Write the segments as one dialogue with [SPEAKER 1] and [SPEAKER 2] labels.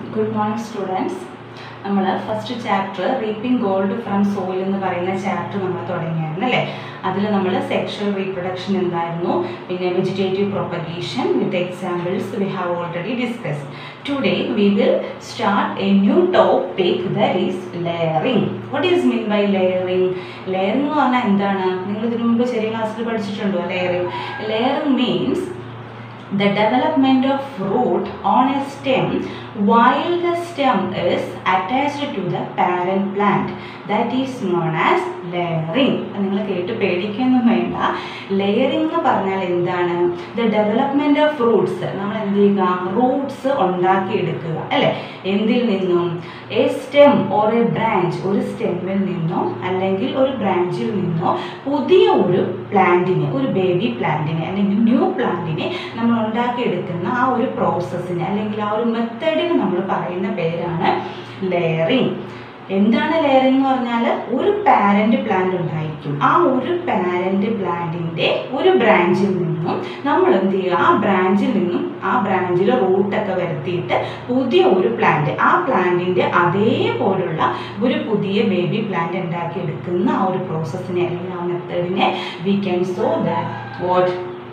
[SPEAKER 1] Good morning students നമ്മൾ first chapter reaping gold from soil എന്ന് പറയുന്ന ചാപ്റ്റർ നമ്മൾ തുടങ്ങിയായിരുന്നു അല്ലേ അതിൽ നമ്മൾ സെക്ഷൽ റീപ്രൊഡക്ഷൻ എന്തായിരുന്നു പിന്നെ vegetative propagation with examples we have already discuss today we will start a new topic that is layering what is mean by layering layering എന്ന് പറഞ്ഞാൽ എന്താണ് നിങ്ങൾ ഇതിനു മുമ്പ് ചെറിയ ക്ലാസ്സിൽ പഠിച്ചിട്ടുണ്ടോ layering layering means the development of root on a stem while the stem is attached to the parent plant that is known as layering നിങ്ങൾ കേട്ട് പേടിക്കൊന്നും വേണ്ട ലെയറിംഗ് എന്ന് പറഞ്ഞാൽ എന്താണ് ദ ഡെവലപ്മെന്റ് ഓഫ് റൂട്ട്സ് നമ്മൾ എന്ത് ചെയ്യുക റൂട്ട്സ് ഉണ്ടാക്കിയെടുക്കുക അല്ലേ എന്തിൽ നിന്നും a stem or a branch ഒരു സ്റ്റെമ്മിൽ നിന്നോ അല്ലെങ്കിൽ ഒരു ബ്രാഞ്ചിൽ നിന്നോ പുതിയ ഒരു പ്ലാന്റിനെ ഒരു ബേബി പ്ലാന്റിനെ അല്ലെങ്കിൽ ന്യൂ പ്ലാന്റിനെ നമ്മൾ ഉണ്ടാക്കിയെടുക്കുന്ന ആ ഒരു പ്രോസസ്സിനെ അല്ലെങ്കിൽ ആ ഒരു മെത്തേഡിന് നമ്മൾ പറയുന്ന പേരാണ് ലെയറിങ് എന്താണ് ലെയറിംഗ് എന്ന് പറഞ്ഞാൽ ഒരു പാരന്റ് പ്ലാന്റ് ഉണ്ടായിരിക്കും ആ ഒരു പാരന്റ് പ്ലാന്റിന്റെ ഒരു ബ്രാഞ്ചിൽ നിന്നും നമ്മൾ എന്ത് ചെയ്യുക ആ ബ്രാഞ്ചിൽ നിന്നും ആ ബ്രാഞ്ചിൽ റൂട്ടൊക്കെ വരുത്തിയിട്ട് പുതിയ ഒരു പ്ലാന്റ് ആ പ്ലാന്റിന്റെ അതേപോലുള്ള ഒരു പുതിയ ബേബി പ്ലാന്റ് ഉണ്ടാക്കി എടുക്കുന്ന ആ ഒരു പ്രോസസ്സിനെ അല്ലെങ്കിൽ ആ മെത്തേഡിനെ we can so that what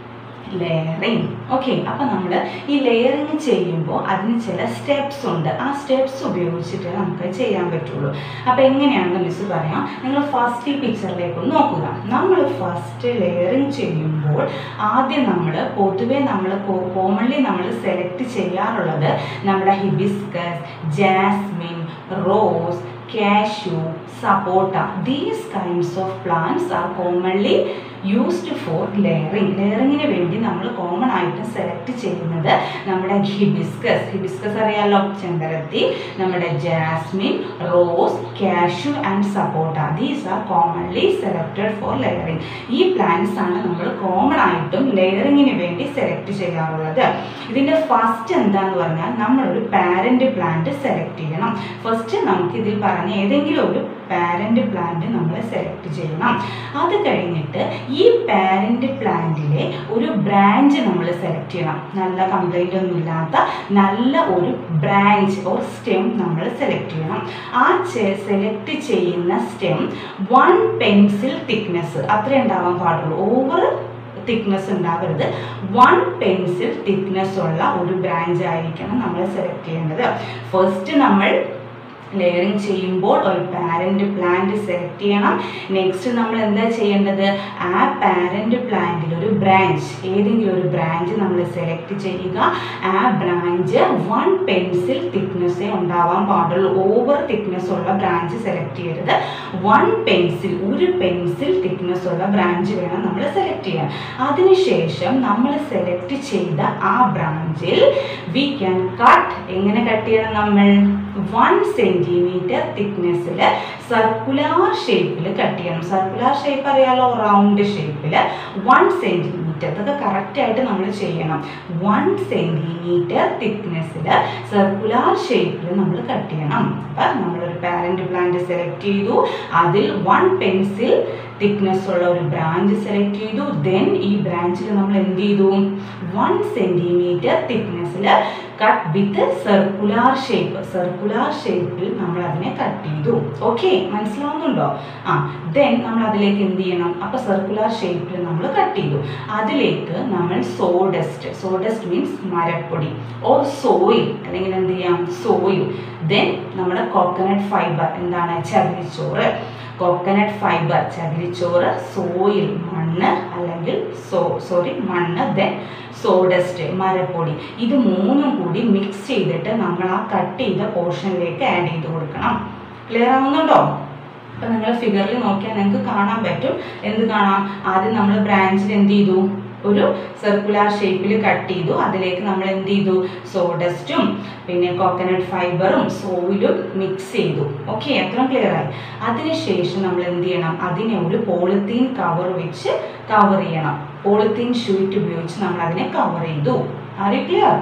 [SPEAKER 1] layering okay അപ്പം നമ്മൾ ഈ ലെയറിങ് ചെയ്യുമ്പോൾ അതിന് ചില സ്റ്റെപ്സ് ഉണ്ട് ആ സ്റ്റെപ്സ് ഉപയോഗിച്ചിട്ട് നമുക്ക് ചെയ്യാൻ പറ്റുള്ളൂ അപ്പോൾ എങ്ങനെയാണെന്ന് മിസ് പറയാം നിങ്ങൾ ഫസ്റ്റ് ഈ പിക്ചറിലേക്ക് ഒന്ന് നോക്കുക നമ്മൾ ഫസ്റ്റ് ലെയറിങ് ചെയ്യുമ്പോൾ ആദ്യം നമ്മൾ പൊതുവേ നമ്മൾ കോമൺലി നമ്മൾ സെലക്ട് ചെയ്യാറുള്ളത് നമ്മുടെ hibiscus jasmine rose cashew, sapota. These kinds of plants are commonly used for layering. ലെയറിങ്ങിന് വേണ്ടി നമ്മൾ കോമൺ ആയിട്ട് സെലക്ട് ചെയ്യുന്നത് നമ്മുടെ ഹിബിസ്കസ് ഹിബിസ്കസ് അറിയാലോ ചെമ്പരത്തി നമ്മുടെ jasmine rose cashew and sapota these are commonly selected for layering ഈ പ്ലാന്റ്സ് ആണ് നമ്മൾ കോമൺ ആയിട്ടും ലെയറിങ്ങിന് വേണ്ടി സെലക്ട് ചെയ്യാറുള്ളത് ഇതിൻ്റെ ഫസ്റ്റ് എന്താന്ന് പറഞ്ഞാൽ നമ്മളൊരു പാരന്റ് പ്ലാന്റ് സെലക്ട് ചെയ്യണം ഫസ്റ്റ് നമുക്ക് ഇതിൽ പറഞ്ഞ ഏതെങ്കിലും ഒരു പാരന്റ് പ്ലാന്റ് നമ്മൾ സെലക്ട് ചെയ്യണം അത് കഴിഞ്ഞിട്ട് ഈ പാരന്റ് പ്ലാന്റിലെ ഒരു ബ്രാഞ്ച് നമ്മൾ സെലക്ട് ചെയ്യണം നല്ല കംപ്ലൈൻ്റ് ഒന്നും ഇല്ലാത്ത നല്ല ഒരു ബ്രാഞ്ച് ഓർ സ്റ്റെം നമ്മൾ സെലക്ട് ചെയ്യണം ആ സെലക്ട് ചെയ്യുന്ന സ്റ്റെം വൺ പെൻസിൽ തിക്നെസ് അത്ര ഉണ്ടാവാൻ പാടുള്ളൂ ഓവർ തിക്നെസ് ഉണ്ടാവരുത് വൺ പെൻസിൽ തിക്നെസ് ഉള്ള ഒരു ബ്രാഞ്ച് ആയിരിക്കണം നമ്മൾ സെലക്ട് ചെയ്യേണ്ടത് ഫസ്റ്റ് നമ്മൾ ലെയറിങ് ചെയ്യുമ്പോൾ ഒരു പാരന്റ് പ്ലാന്റ് സെലക്ട് ചെയ്യണം നെക്സ്റ്റ് നമ്മൾ എന്താ ചെയ്യേണ്ടത് ആ പാരന്റ് പ്ലാന്റിൽ ഒരു ബ്രാഞ്ച് ഏതെങ്കിലും ഒരു ബ്രാഞ്ച് നമ്മൾ സെലക്ട് ചെയ്യുക ആ ബ്രാഞ്ച് വൺ പെൻസിൽ തിക്നെസ്സേ ഉണ്ടാവാൻ പാടുള്ളൂ ഓവർ തിക്നെസ് ഉള്ള ബ്രാഞ്ച് സെലക്ട് ചെയ്യരുത് വൺ പെൻസിൽ ഒരു പെൻസിൽ തിക്നെസ് ഉള്ള ബ്രാഞ്ച് വേണം നമ്മൾ സെലക്ട് ചെയ്യാൻ അതിനുശേഷം നമ്മൾ സെലക്ട് ചെയ്ത ആ ബ്രാഞ്ചിൽ വി ക്യാൻ കട്ട് എങ്ങനെ കട്ട് ചെയ്യണം നമ്മൾ വൺ സെൻറ്റിമീറ്റർ തിക്നെസ്സിൽ സർക്കുലാർ ഷേപ്പിൽ കട്ട് ചെയ്യണം സർക്കുലാർ ഷേപ്പ് അറിയാലോ റൗണ്ട് ഷേപ്പിൽ വൺ സെൻറ്റിമീറ്റർ ഇതൊക്കെ കറക്റ്റായിട്ട് നമ്മൾ ചെയ്യണം വൺ സെൻറ്റിമീറ്റർ തിക്നെസ്സിൽ സർക്കുലാർ ഷേപ്പിൽ നമ്മൾ കട്ട് ചെയ്യണം അപ്പം നമ്മളൊരു പാരൻറ്റ് പ്ലാന്റ് സെലക്ട് ചെയ്തു അതിൽ വൺ പെൻസിൽ തിക്നെസ് ഉള്ള ഒരു ബ്രാഞ്ച് സെലക്ട് ചെയ്തു ദെൻ ഈ ബ്രാഞ്ചിൽ നമ്മൾ എന്ത് ചെയ്തു വൺ സെൻറ്റിമീറ്റർ തിക്നെസ്സിൽ cut with circular shape circular ഷേപ്പിൽ നമ്മൾ അതിനെ കട്ട് ചെയ്തു ഓക്കെ മനസ്സിലാവുന്നുണ്ടോ ആ ദെൻ നമ്മൾ അതിലേക്ക് എന്ത് ചെയ്യണം അപ്പോൾ സർക്കുലാർ ഷേപ്പിൽ നമ്മൾ കട്ട് ചെയ്തു അതിലേക്ക് നമ്മൾ സോഡസ്റ്റ് സോഡസ്റ്റ് മീൻസ് മരപ്പൊടി ഓർ സോയിൽ അല്ലെങ്കിൽ എന്ത് ചെയ്യാം സോയിൽ ദെൻ നമ്മുടെ കോക്കനട്ട് ഫൈബർ എന്താണ് ചകിരിച്ചോറ് കോക്കനട്ട് ഫൈബർ ചകിരിച്ചോറ് സോയിൽ മണ്ണ് അല്ലെങ്കിൽ സോ സോറി മണ്ണ് ദെൻ സോഡസ്റ്റ് മരപ്പൊടി ഇത് മൂന്നും കൂടി മിക്സ് ചെയ്തിട്ട് നമ്മൾ ആ കട്ട് ചെയ്ത പോർഷനിലേക്ക് ആഡ് ചെയ്ത് കൊടുക്കണം ക്ലിയർ ആവുന്നുണ്ടോ അപ്പം നിങ്ങൾ ഫിഗറിൽ നോക്കിയാൽ നിങ്ങൾക്ക് കാണാൻ പറ്റും എന്ത് കാണാം ആദ്യം നമ്മൾ ബ്രാഞ്ചിൽ എന്ത് ചെയ്തു ഒരു സർക്കുലാർ ഷേപ്പിൽ കട്ട് ചെയ്തു അതിലേക്ക് നമ്മൾ എന്ത് ചെയ്തു സോഡസ്റ്റും പിന്നെ കോക്കനട്ട് ഫൈബറും സോയിലും മിക്സ് ചെയ്തു ഓക്കെ എത്ര ക്ലിയർ ആയി അതിനുശേഷം നമ്മൾ എന്ത് ചെയ്യണം അതിനെ ഒരു പോളിത്തീൻ കവർ വെച്ച് കവർ ചെയ്യണം പോളിത്തീൻ ഷീറ്റ് ഉപയോഗിച്ച് നമ്മൾ അതിനെ കവർ ചെയ്തു ആര് ക്ലിയർ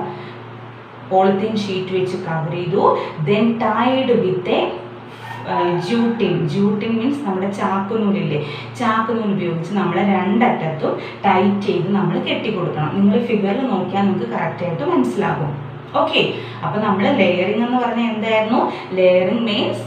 [SPEAKER 1] പോളിത്തീൻ ഷീറ്റ് വെച്ച് കവർ ചെയ്തു then tied with a jute twine jute twine means നമ്മുടെ ചാക്കുനൂലില്ലേ ചാക്കുനൂൽ ഉപയോഗിച്ച് നമ്മൾ രണ്ടറ്റത്തും ടൈറ്റ് ചെയ്ത് നമ്മൾ കെട്ടിക്കൊടുക്കണം നിങ്ങൾ ഫിഗറിൽ നോക്കിയാൽ നിങ്ങൾക്ക് കറക്റ്റായിട്ട് മനസ്സിലാകും ഓക്കെ അപ്പൊ നമ്മൾ ലെയറിംഗ് എന്ന് പറഞ്ഞാൽ എന്തായിരുന്നു ലെയറിംഗ് മീൻസ്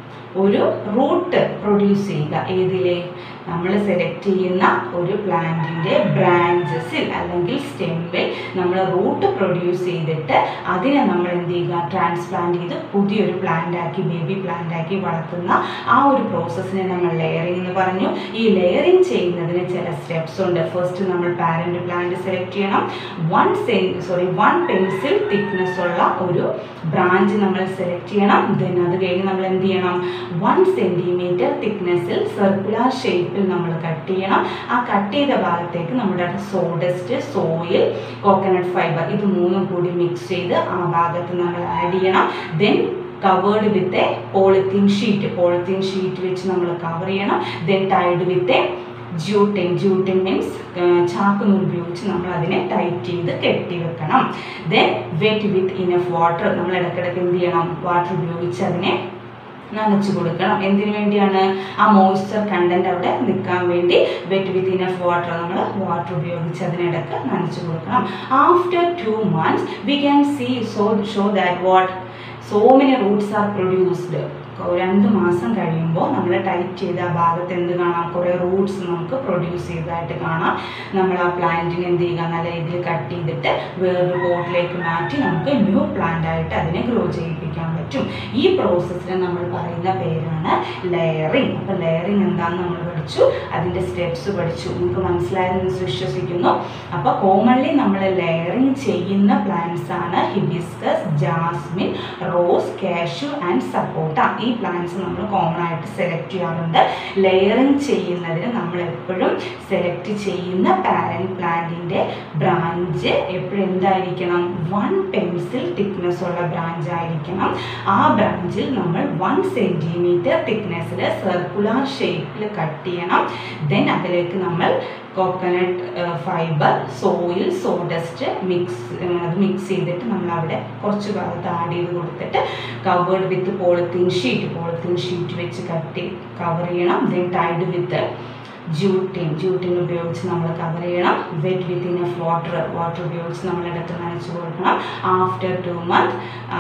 [SPEAKER 1] ഒരു റൂട്ട് പ്രൊഡ്യൂസ് ചെയ്യുക ഏതിലെ നമ്മൾ സെലക്ട് ചെയ്യുന്ന ഒരു പ്ലാന്റിൻ്റെ ബ്രാഞ്ചസിൽ അല്ലെങ്കിൽ സ്റ്റെമ്മിൽ നമ്മൾ റൂട്ട് പ്രൊഡ്യൂസ് ചെയ്തിട്ട് അതിനെ നമ്മൾ എന്ത് ചെയ്യുക ട്രാൻസ്പ്ലാന്റ് ചെയ്ത് പുതിയൊരു പ്ലാന്റ് ആക്കി ബേബി പ്ലാന്റ് ആക്കി വളർത്തുന്ന ആ ഒരു പ്രോസസ്സിനെ നമ്മൾ ലെയറിംഗ് എന്ന് പറഞ്ഞു ഈ ലെയറിംഗ് ചെയ്യുന്നതിന് ചില സ്റ്റെപ്സ് ഉണ്ട് ഫസ്റ്റ് നമ്മൾ പാരന്റ് പ്ലാന്റ് സെലക്ട് ചെയ്യണം വൺ സെൻ സോറി വൺ പെൻസിൽ തിക്നെസ് ഉള്ള ഒരു ബ്രാഞ്ച് നമ്മൾ സെലക്ട് ചെയ്യണം ദെൻ അത് കഴിഞ്ഞ് നമ്മൾ എന്ത് ചെയ്യണം വൺ സെൻറ്റിമീറ്റർ തിക്നെസ്സിൽ സർക്കുലർ ഷേപ്പിൽ നമ്മൾ കട്ട് ചെയ്യണം ആ കട്ട് ചെയ്ത ഭാഗത്തേക്ക് നമ്മുടെ സോഡസ്റ്റ് സോയിൽ കോക്കനട്ട് ഫൈബർ ഇത് മൂന്നും കൂടി മിക്സ് ചെയ്ത് ആ ഭാഗത്ത് നമ്മൾ ആഡ് ചെയ്യണം then covered with a polythene sheet polythene sheet വെച്ച് നമ്മൾ കവർ ചെയ്യണം then tied with a jute twine jute twine means ചാക്കുനൂൽ ഉപയോഗിച്ച് നമ്മൾ അതിനെ ടൈറ്റ് ചെയ്ത് കെട്ടി വെക്കണം then wet with enough water നമ്മൾ ഇടയ്ക്കിടയ്ക്ക് എന്ത് ചെയ്യണം വാട്ടർ ഉപയോഗിച്ച് അതിനെ നനച്ചു കൊടുക്കണം എന്തിനു വേണ്ടിയാണ് ആ മോയ്സ്ചർ കണ്ടന്റ് അവിടെ നിൽക്കാൻ വേണ്ടി വെറ്റ് വിത്ത് ഇനഫ് വാട്ടർ നമ്മൾ വാട്ടർ ഉപയോഗിച്ച് അതിനിടയ്ക്ക് നനച്ചു കൊടുക്കണം after two months we can see so show that what so many roots are produced രണ്ട് മാസം കഴിയുമ്പോൾ നമ്മൾ ടൈറ്റ് ചെയ്ത ആ ഭാഗത്ത് എന്ത് കാണാം കുറേ റൂട്ട്സ് നമുക്ക് പ്രൊഡ്യൂസ് ചെയ്തതായിട്ട് കാണാം നമ്മൾ ആ പ്ലാന്റിനെ എന്ത് ചെയ്യുക നല്ല രീതിയിൽ കട്ട് ചെയ്തിട്ട് വേറൊരു പോട്ടിലേക്ക് മാറ്റി നമുക്ക് ന്യൂ പ്ലാന്റ് ആയിട്ട് അതിനെ ഗ്രോ ചെയ്യിപ്പിക്കാൻ പറ്റും ഈ പ്രോസസ്സിന് നമ്മൾ പറയുന്ന പേരാണ് ലെയറിങ് അപ്പോൾ ലെയറിങ് എന്താണെന്ന് നമ്മൾ പഠിച്ചു അതിൻ്റെ സ്റ്റെപ്സ് പഠിച്ചു നിങ്ങൾക്ക് മനസ്സിലായെന്ന് വിശ്വസിക്കുന്നു അപ്പോൾ കോമൺലി നമ്മൾ ലെയറിങ് ചെയ്യുന്ന പ്ലാന്റ്സ് ആണ് hibiscus jasmine rose cashew and sapota ഈ പ്ലാന്റ്സ് നമ്മൾ കോമൺ ആയിട്ട് സെലക്ട് ചെയ്യാറുണ്ട് ലെയറിങ് ചെയ്യുന്നതിന് നമ്മൾ എപ്പോഴും സെലക്ട് ചെയ്യുന്ന പാരന്റ് പ്ലാന്റിൻ്റെ ബ്രാഞ്ച് എപ്പോഴും എന്തായിരിക്കണം വൺ പെൻസിൽ തിക്നെസ് ഉള്ള ബ്രാഞ്ച് ആയിരിക്കണം ആ ബ്രാഞ്ചിൽ നമ്മൾ വൺ സെൻറ്റിമീറ്റർ തിക്നെസ്സിൽ സർക്കുലർ ഷേപ്പിൽ കട്ട് ചെയ്യണം ദെൻ അതിലേക്ക് നമ്മൾ coconut fibre soil sawdust mix അത് മിക്സ് ചെയ്തിട്ട് നമ്മൾ അവിടെ കുറച്ച് ഭാഗത്ത് ആഡ് ചെയ്ത് കൊടുത്തിട്ട് covered with polythene sheet polythene sheet വെച്ച് കട്ട് കവർ ചെയ്യണം then tied with jute twine jute twine ഉപയോഗിച്ച് നമ്മൾ കവർ ചെയ്യണം wet with enough water water ഉപയോഗിച്ച് നമ്മൾ ഇടത്ത് നനച്ച് കൊടുക്കണം after two month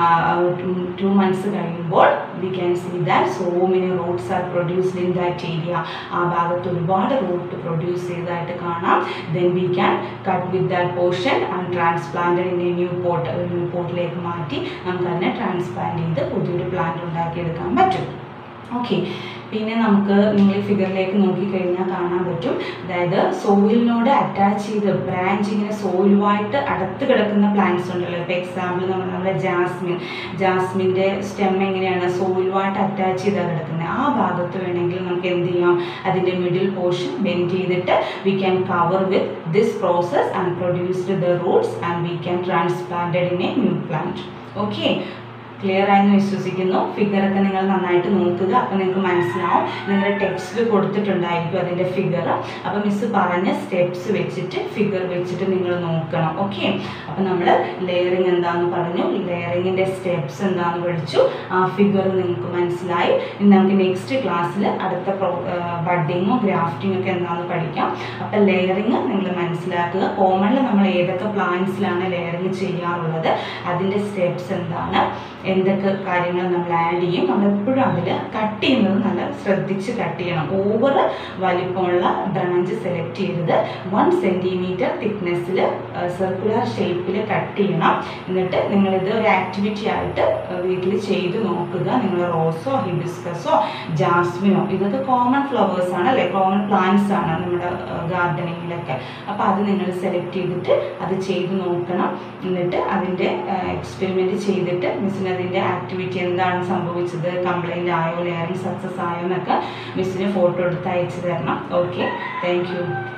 [SPEAKER 1] two months കഴിയുമ്പോൾ we can see that so many roots are produced in that area ആ ഭാഗത്ത് ഒരുപാട് റൂട്ട് പ്രൊഡ്യൂസ് ചെയ്തതായിട്ട് കാണാം then we can cut with that portion and transplanted in a new pot ഒരു new പോട്ടിലേക്ക് മാറ്റി നമുക്ക് അതിനെ ട്രാൻസ്പ്ലാന്റ് ചെയ്ത് പുതിയൊരു പ്ലാന്റ് ഉണ്ടാക്കിയെടുക്കാൻ പറ്റും ഓക്കെ പിന്നെ നമുക്ക് നിങ്ങൾ ഈ ഫിഗറിലേക്ക് നോക്കിക്കഴിഞ്ഞാൽ കാണാൻ പറ്റും അതായത് സോയിലിനോട് അറ്റാച്ച് ചെയ്ത് ബ്രാഞ്ച് ഇങ്ങനെ സോയിലുമായിട്ട് അടുത്ത് കിടക്കുന്ന പ്ലാന്റ്സ് ഉണ്ടല്ലോ ഇപ്പോൾ എക്സാമ്പിൾ നമ്മൾ നമ്മുടെ ജാസ്മിൻ ജാസ്മിൻ്റെ സ്റ്റെം എങ്ങനെയാണ് സോയിലുമായിട്ട് അറ്റാച്ച് ചെയ്താണ് കിടക്കുന്നത് ആ ഭാഗത്ത് വേണമെങ്കിൽ നമുക്ക് എന്ത് ചെയ്യാം അതിൻ്റെ മിഡിൽ പോർഷൻ ബെൻഡ് ചെയ്തിട്ട് we can cover with this process and produced the roots and we can transplanted in a new plant okay clear ആയെന്ന് വിശ്വസിക്കുന്നു ഫിഗറൊക്കെ നിങ്ങൾ നന്നായിട്ട് നോക്കുക അപ്പോൾ നിങ്ങൾക്ക് മനസ്സിലാവും നിങ്ങളുടെ ടെക്സ്റ്റിൽ കൊടുത്തിട്ടുണ്ടായിരിക്കും അതിൻ്റെ ഫിഗർ അപ്പോൾ മിസ്സ് പറഞ്ഞ സ്റ്റെപ്സ് വെച്ചിട്ട് ഫിഗർ വെച്ചിട്ട് നിങ്ങൾ നോക്കണം ഓക്കെ അപ്പോൾ നമ്മൾ ലെയറിങ് എന്താണെന്ന് പറഞ്ഞു ലെയറിങ്ങിൻ്റെ സ്റ്റെപ്സ് എന്താണെന്ന് പഠിച്ചു ആ ഫിഗർ നിങ്ങൾക്ക് മനസ്സിലായി ഇനി നമുക്ക് നെക്സ്റ്റ് ക്ലാസ്സിൽ അടുത്ത പ്രോ ബഡിങ്ങോ ഗ്രാഫ്റ്റിംഗ് ഒക്കെ എന്താണെന്ന് പഠിക്കാം അപ്പോൾ ലെയറിങ് നിങ്ങൾ മനസ്സിലാക്കുക കോമണിൽ നമ്മൾ ഏതൊക്കെ പ്ലാന്റ്സിലാണ് ലെയറിങ് ചെയ്യാറുള്ളത് അതിൻ്റെ സ്റ്റെപ്സ് എന്താണ് എന്തൊക്കെ കാര്യങ്ങൾ നമ്മൾ ആഡ് ചെയ്യും നമ്മൾ എപ്പോഴും അതിൽ കട്ട് ചെയ്യുന്നത് നല്ല ശ്രദ്ധിച്ച് കട്ട് ചെയ്യണം ഓവർ വലിപ്പമുള്ള ബ്രാഞ്ച് സെലക്ട് ചെയ്തത് വൺ സെൻറ്റിമീറ്റർ തിക്നെസ്സിൽ സർക്കുലർ ഷേപ്പിൽ കട്ട് ചെയ്യണം എന്നിട്ട് നിങ്ങളിത് ഒരു ആക്ടിവിറ്റി ആയിട്ട് വീട്ടിൽ ചെയ്ത് നോക്കുക നിങ്ങൾ റോസോ ഹിബിസ്കസോ ജാസ്മിനോ ഇതൊക്കെ കോമൺ ഫ്ലവേഴ്സ് ആണ് അല്ലേ കോമൺ പ്ലാന്റ്സ് ആണ് നമ്മുടെ ഗാർഡനിങ്ങിലൊക്കെ അപ്പോൾ അത് നിങ്ങൾ സെലക്ട് ചെയ്തിട്ട് അത് ചെയ്ത് നോക്കണം എന്നിട്ട് അതിൻ്റെ എക്സ്പെരിമെൻറ്റ് ചെയ്തിട്ട് മിസ്സിന് അതിൻ്റെ ആക്ടിവിറ്റി എന്താണ് സംഭവിച്ചത് കംപ്ലൈൻറ്റ് ആയോ ലെയറിങ് സക്സസ് ആയോ എന്നൊക്കെ മിസ്സിന് ഫോട്ടോ എടുത്ത് അയച്ചു തരണം ഓക്കെ താങ്ക് യു